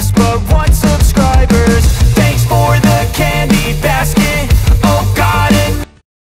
just but one subscribers. Thanks for the candy basket. Oh God, and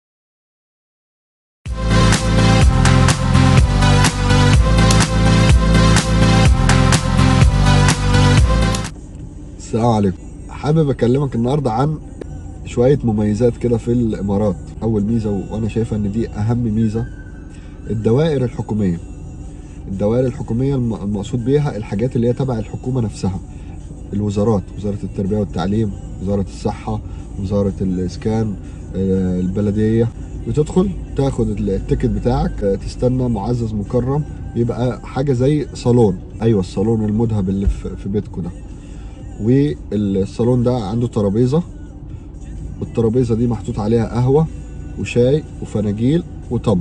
السلام عليكم حابب اكلمك النهارده عن شويه مميزات كده في الامارات اول ميزه و- وانا شايفه ان دي اهم ميزه الدوائر الحكوميه الدوائر الحكوميه الم- المقصود بيها الحاجات اللي هي تبع الحكومه نفسها الوزارات وزاره التربيه والتعليم وزاره الصحه وزاره الاسكان آه، البلديه بتدخل تاخد التيكت بتاعك آه، تستنى معزز مكرم بيبقى حاجه زي صالون ايوه الصالون المذهب اللي في في بيتكم ده والصالون ده عنده ترابيزه والترابيزه دي محطوط عليها قهوه وشاي وفناجيل وتمر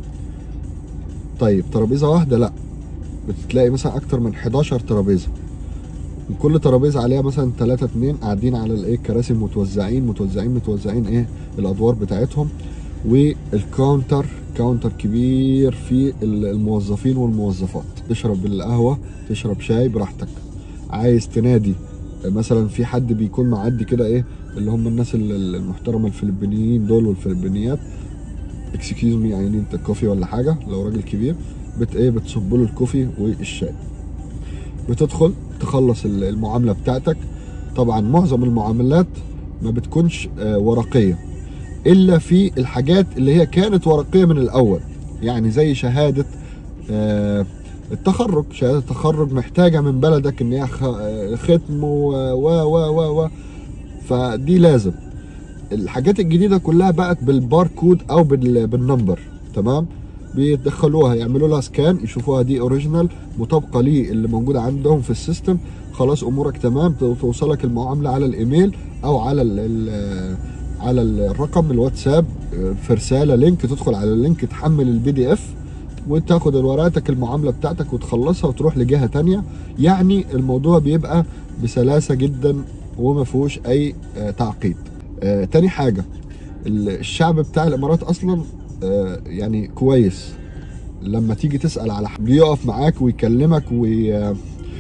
طيب ترابيزه واحده لا بتلاقي مثلا اكتر من 11 ترابيزه وكل ترابيزه عليها مثلا 3 2 قاعدين على الايه الكراسي متوزعين متوزعين متوزعين ايه الادوار بتاعتهم والكاونتر كاونتر كبير فيه الموظفين والموظفات تشرب القهوه تشرب شاي براحتك عايز تنادي مثلا في حد بيكون معدي كده ايه اللي هم الناس ال- المحترمه الفلبينيين دول والفلبينيات اكسكيوز مي يعني انت كوفي ولا حاجه لو راجل كبير بت ايه بتصب له الكوفي والشاي بتدخل تخلص ال- المعامله بتاعتك طبعا معظم المعاملات ما بتكونش آه، ورقيه الا في الحاجات اللي هي كانت ورقيه من الاول يعني زي شهاده آه، التخرج شهاده التخرج محتاجه من بلدك ان هي خ- آه، ختم و و و و, و فدي لازم الحاجات الجديده كلها بقت بالباركود او بال- بالنمبر تمام بيدخلوها يعملوا لها سكان يشوفوها دي اوريجينال مطابقه ليه اللي موجوده عندهم في السيستم خلاص امورك تمام توصلك المعامله على الايميل او على ال ال على الرقم الواتساب آه، في رساله لينك تدخل على اللينك تحمل البي دي اف وتاخد الورقتك المعامله بتاعتك وتخلصها وتروح لجهه تانية يعني الموضوع بيبقى بسلاسه جدا وما فيهوش اي آه، تعقيد آه، تاني حاجه ال- الشعب بتاع الامارات اصلا آه، يعني كويس لما تيجي تسال على حد بيقف معاك ويكلمك وي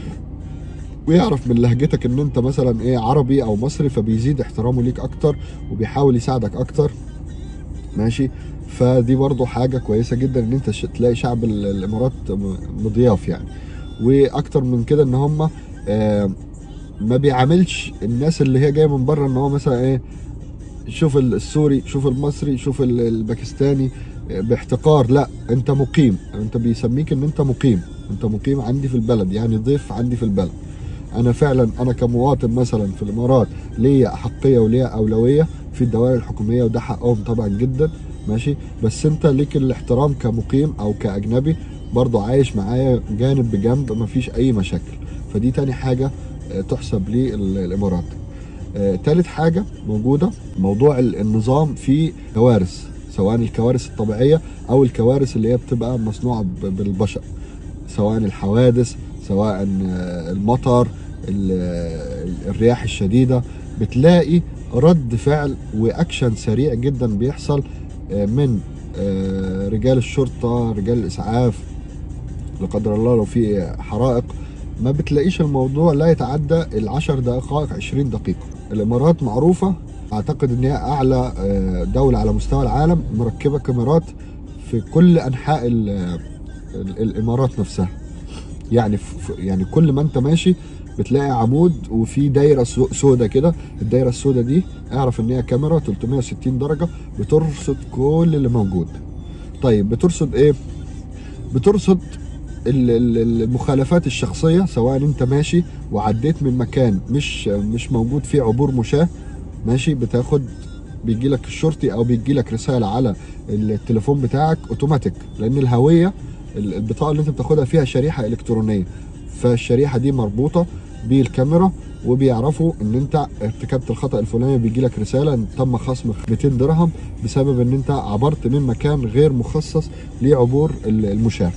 ويعرف من لهجتك ان انت مثلا ايه عربي او مصري فبيزيد احترامه ليك اكتر وبيحاول يساعدك اكتر ماشي فدي برضو حاجه كويسه جدا ان انت ش- تلاقي شعب ال- الامارات م- مضياف يعني واكتر من كده ان هم آه، ما بيعاملش الناس اللي هي جايه من بره ان هو مثلا ايه شوف ال- السوري شوف المصري شوف ال- الباكستاني آه، باحتقار لا انت مقيم انت بيسميك ان انت مقيم انت مقيم عندي في البلد يعني ضيف عندي في البلد انا فعلا انا كمواطن مثلا في الامارات ليا احقيه وليا اولويه في الدوائر الحكوميه وده حقهم طبعا جدا ماشي بس انت ليك الاحترام كمقيم او كاجنبي برضو عايش معايا جانب بجنب مفيش اي مشاكل فدي تاني حاجه آه، تحسب للامارات آه، تالت حاجه موجوده موضوع ال- النظام في كوارث سواء الكوارث الطبيعيه او الكوارث اللي هي بتبقى مصنوعه ب- بالبشر سواء الحوادث سواء آه، المطر ال- آه، الرياح الشديده بتلاقي رد فعل واكشن سريع جدا بيحصل آه، من آه، رجال الشرطه رجال الاسعاف لا قدر الله لو في حرائق ما بتلاقيش الموضوع لا يتعدى العشر دقائق 20 دقيقة الإمارات معروفة أعتقد إن هي أعلى آه، دولة على مستوى العالم مركبة كاميرات في كل أنحاء ال- ال- الإمارات نفسها يعني ف- يعني كل ما أنت ماشي بتلاقي عمود وفي دايرة سو- سودة كده الدايرة السودة دي اعرف إن هي كاميرا 360 درجة بترصد كل اللي موجود طيب بترصد إيه؟ بترصد ال- ال- المخالفات الشخصيه سواء انت ماشي وعديت من مكان مش مش موجود فيه عبور مشاه ماشي بتاخد بيجي لك الشرطي او بيجي لك رساله على التليفون بتاعك اوتوماتيك لان الهويه ال- البطاقه اللي انت بتاخدها فيها شريحه الكترونيه فالشريحه دي مربوطه بالكاميرا وبيعرفوا ان انت ارتكبت الخطا الفلاني بيجي لك رساله ان تم خصم 200 درهم بسبب ان انت عبرت من مكان غير مخصص لعبور ال- المشاة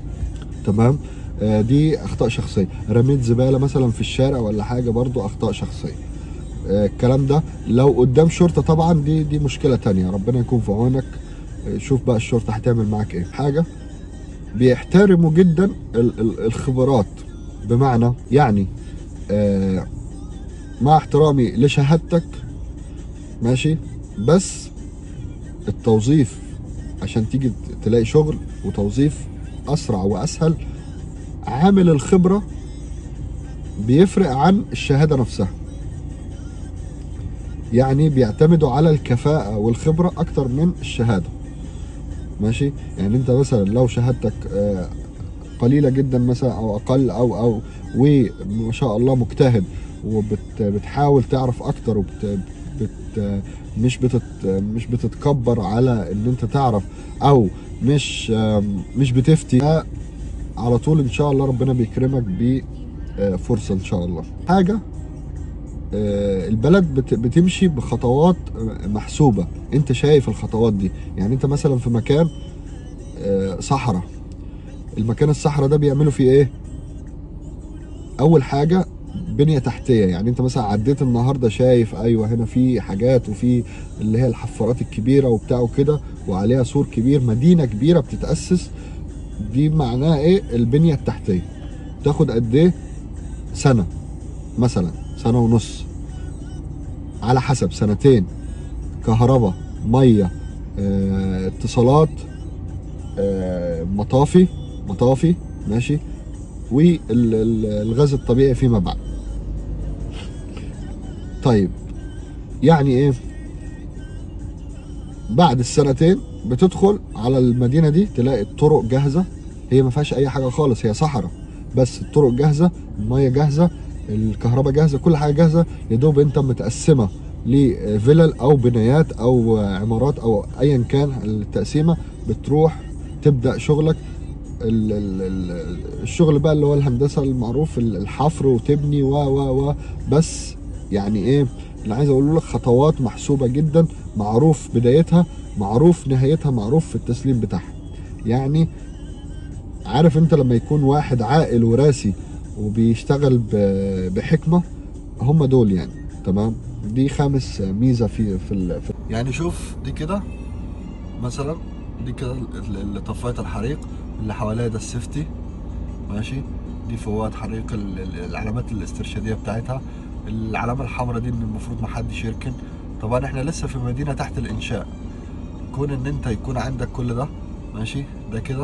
تمام آه، دي اخطاء شخصيه رميت زباله مثلا في الشارع ولا حاجه برضو اخطاء شخصيه آه، الكلام ده لو قدام شرطه طبعا دي دي مشكله تانية ربنا يكون في عونك آه، شوف بقى الشرطه هتعمل معاك ايه حاجه بيحترموا جدا ال- ال- الخبرات بمعنى يعني آه مع احترامي لشهادتك ماشي بس التوظيف عشان تيجي تلاقي شغل وتوظيف اسرع واسهل عامل الخبره بيفرق عن الشهاده نفسها يعني بيعتمدوا على الكفاءه والخبره اكتر من الشهاده ماشي يعني انت مثلا لو شهادتك آه، قليله جدا مثلا او اقل او او وما شاء الله مجتهد وبتحاول تعرف اكتر وبت بت مش بتت مش بتتكبر على ان انت تعرف او مش آم، مش بتفتي على طول ان شاء الله ربنا بيكرمك بفرصه ان شاء الله حاجه آه، البلد بت- بتمشي بخطوات آه، محسوبه انت شايف الخطوات دي يعني انت مثلا في مكان آه، صحراء المكان الصحراء ده بيعملوا فيه ايه اول حاجه بنيه تحتيه يعني انت مثلا عديت النهارده شايف ايوه هنا في حاجات وفي اللي هي الحفارات الكبيره وبتاع وكده وعليها سور كبير مدينه كبيره بتتاسس دي معناها ايه البنيه التحتيه تاخد قد ايه سنه مثلا سنه ونص على حسب سنتين كهرباء ميه آه، اتصالات آه، مطافي مطافي ماشي والغاز الطبيعي فيما بعد طيب يعني ايه بعد السنتين بتدخل على المدينه دي تلاقي الطرق جاهزه هي ما فيهاش اي حاجه خالص هي صحراء بس الطرق جاهزه الميه جاهزه الكهرباء جاهزه كل حاجه جاهزه يا دوب انت متقسمه لفلل او بنايات او عمارات او ايا كان التقسيمه بتروح تبدا شغلك ال- ال- ال- الشغل بقى اللي هو الهندسه المعروف ال- الحفر وتبني و و و بس يعني ايه اللي عايز اقول لك خطوات محسوبه جدا معروف بدايتها معروف نهايتها معروف في التسليم بتاعها يعني عارف انت لما يكون واحد عاقل وراسي وبيشتغل ب- بحكمه هم دول يعني تمام دي خامس ميزه في في, ال... في يعني شوف دي كده مثلا دي كده ال- ال- طفايه الحريق اللي حواليها ده السيفتي ماشي دي فوات حريق ال- ال- العلامات الاسترشاديه بتاعتها العلامه الحمراء دي ان المفروض ما حدش يركن طبعا احنا لسه في مدينه تحت الانشاء كون ان انت يكون عندك كل ده ماشي ده كده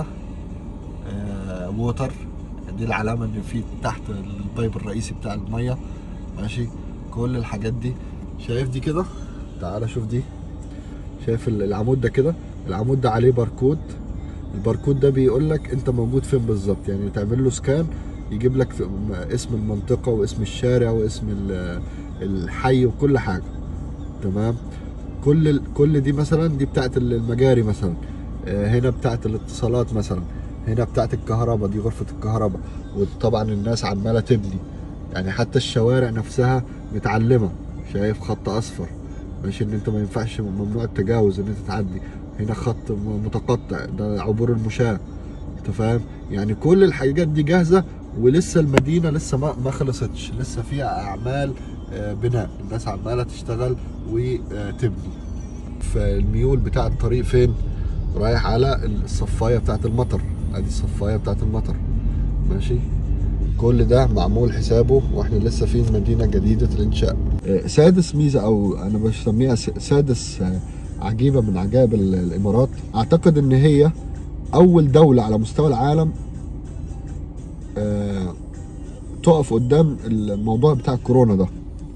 آه ووتر دي العلامه اللي في تحت البايب الرئيسي بتاع الميه ماشي كل الحاجات دي شايف دي كده تعال شوف دي شايف ال- العمود ده كده العمود ده عليه باركود الباركود ده بيقول لك انت موجود فين بالظبط يعني تعمل له سكان يجيب لك في- م- اسم المنطقه واسم الشارع واسم ال- الحي وكل حاجه تمام كل ال- كل دي مثلا دي بتاعت ال- المجاري مثلا آه، هنا بتاعت الاتصالات مثلا هنا بتاعت الكهرباء دي غرفه الكهرباء وطبعا الناس عماله تبني يعني حتى الشوارع نفسها متعلمه شايف خط اصفر ماشي ان انت ما ينفعش ممنوع التجاوز ان انت تعدي هنا خط م- متقطع ده عبور المشاة انت فاهم يعني كل الحاجات دي جاهزة ولسه المدينة لسه ما ما خلصتش لسه فيها اعمال آه، بناء الناس عمالة تشتغل وتبني فالميول بتاع الطريق فين رايح على الصفاية بتاعت المطر ادي الصفاية بتاعت المطر ماشي كل ده معمول حسابه واحنا لسه في مدينه جديده الانشاء آه، سادس ميزه او انا بسميها س- سادس آه، عجيبه من عجائب ال- الامارات اعتقد ان هي اول دوله على مستوى العالم آه، تقف قدام الموضوع بتاع الكورونا ده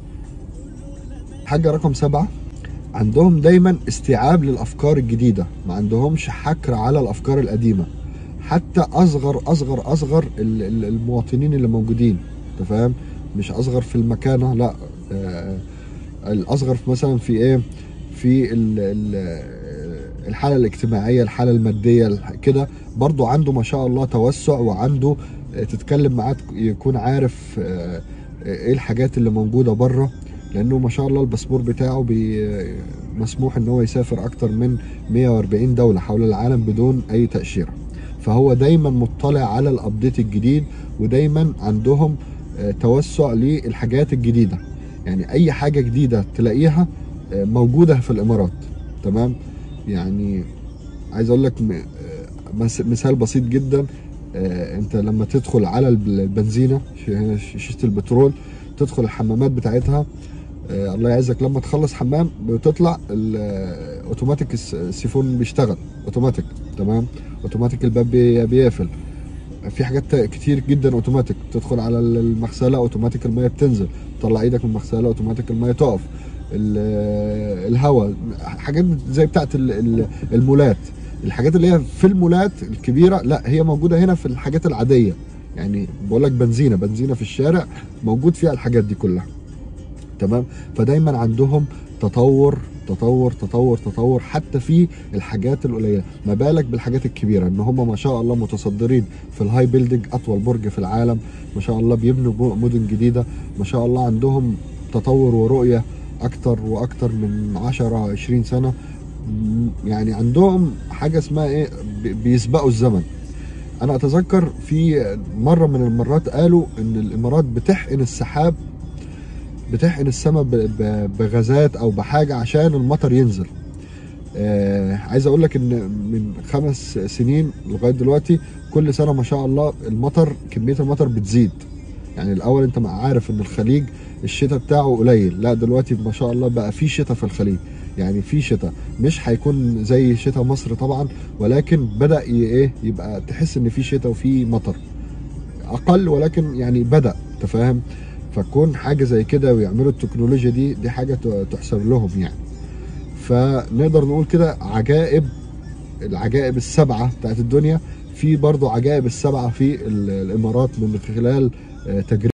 حاجه رقم سبعة عندهم دايما استيعاب للافكار الجديده ما عندهمش حكر على الافكار القديمه حتى اصغر اصغر اصغر ال- ال- المواطنين اللي موجودين انت فاهم مش اصغر في المكانه لا آه، الاصغر في مثلا في ايه في ال- ال- الحاله الاجتماعيه الحاله الماديه الح- كده برضو عنده ما شاء الله توسع وعنده آه، تتكلم معاه تك- يكون عارف آه، ايه الحاجات اللي موجوده بره لانه ما شاء الله الباسبور بتاعه بي مسموح ان هو يسافر اكتر من 140 دوله حول العالم بدون اي تاشيره فهو دايما مطلع على الابديت الجديد ودايما عندهم آه، توسع للحاجات الجديده يعني اي حاجه جديده تلاقيها آه، موجوده في الامارات تمام يعني عايز اقول لك م- آه، مس- مثال بسيط جدا آه، انت لما تدخل على الب- البنزينه ش- هنا ش- شيشه البترول تدخل الحمامات بتاعتها آه، الله يعزك لما تخلص حمام بتطلع ال- آه، اوتوماتيك الس- السيفون بيشتغل اوتوماتيك تمام اوتوماتيك الباب بي- بيقفل في حاجات كتير جدا اوتوماتيك تدخل على المغسله اوتوماتيك الميه بتنزل تطلع ايدك من المغسله اوتوماتيك الميه تقف ال- الهواء حاجات زي بتاعت ال- ال- المولات الحاجات اللي هي في المولات الكبيره لا هي موجوده هنا في الحاجات العاديه يعني بقول لك بنزينه بنزينه في الشارع موجود فيها الحاجات دي كلها تمام فدايما عندهم تطور تطور تطور تطور حتى في الحاجات القليله ما بالك بالحاجات الكبيره ان هم ما شاء الله متصدرين في الهاي بيلدينج اطول برج في العالم ما شاء الله بيبنوا بو- مدن جديده ما شاء الله عندهم تطور ورؤيه اكتر واكتر من 10 20 سنه م- يعني عندهم حاجه اسمها ايه بي- بيسبقوا الزمن انا اتذكر في مره من المرات قالوا ان الامارات بتحقن السحاب بتحقن السماء ب- ب- بغازات او بحاجه عشان المطر ينزل آه عايز اقول لك ان من خمس سنين لغايه دلوقتي كل سنه ما شاء الله المطر كميه المطر بتزيد يعني الاول انت ما عارف ان الخليج الشتاء بتاعه قليل لا دلوقتي ما شاء الله بقى في شتاء في الخليج يعني في شتاء مش هيكون زي شتاء مصر طبعا ولكن بدا ي- ايه يبقى تحس ان في شتاء وفي مطر اقل ولكن يعني بدا انت فاهم فكون حاجه زي كده ويعملوا التكنولوجيا دي دي حاجه ت- تحسب لهم يعني فنقدر نقول كده عجائب العجائب السبعه بتاعت الدنيا في برضو عجائب السبعه في ال- الامارات من خلال آه، تجربه